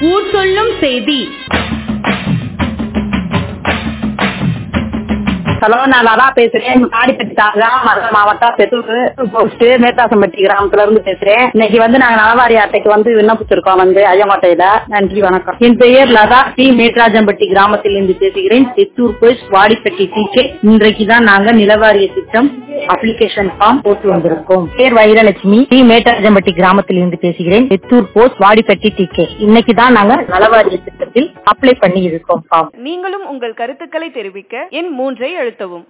ஊர் சொல்லும் செய்தி ஹலோ நான் லதா பேசுறேன் ஆடிப்பட்டி தாலுகா மதுரை மாவட்டம் பெத்தூர் போஸ்ட் மேத்தாசம்பட்டி கிராமத்துல இருந்து பேசுறேன் இன்னைக்கு வந்து நாங்க நலவாரி அட்டைக்கு வந்து விண்ணப்பிச்சிருக்கோம் வந்து ஐயமாட்டையில நன்றி வணக்கம் என் பெயர் லதா பி மேட்ராஜம்பட்டி கிராமத்தில் இருந்து பேசுகிறேன் பெத்தூர் போஸ்ட் வாடிப்பட்டி டிகே இன்றைக்கு தான் நாங்க நிலவாரிய திட்டம் அப்ளிகேஷன் ஃபார்ம் போட்டு வந்திருக்கோம் பேர் வைரலட்சுமி பி மேட்டாஜம்பட்டி கிராமத்தில் இருந்து பேசுகிறேன் பெத்தூர் போஸ்ட் வாடிப்பட்டி டிகே இன்னைக்கு தான் நாங்க நலவாரிய திட்டத்தில் அப்ளை பண்ணி இருக்கோம் ஃபார்ம் நீங்களும் உங்கள் கருத்துக்களை தெரிவிக்க எண் மூன்றை அழுத்தவும்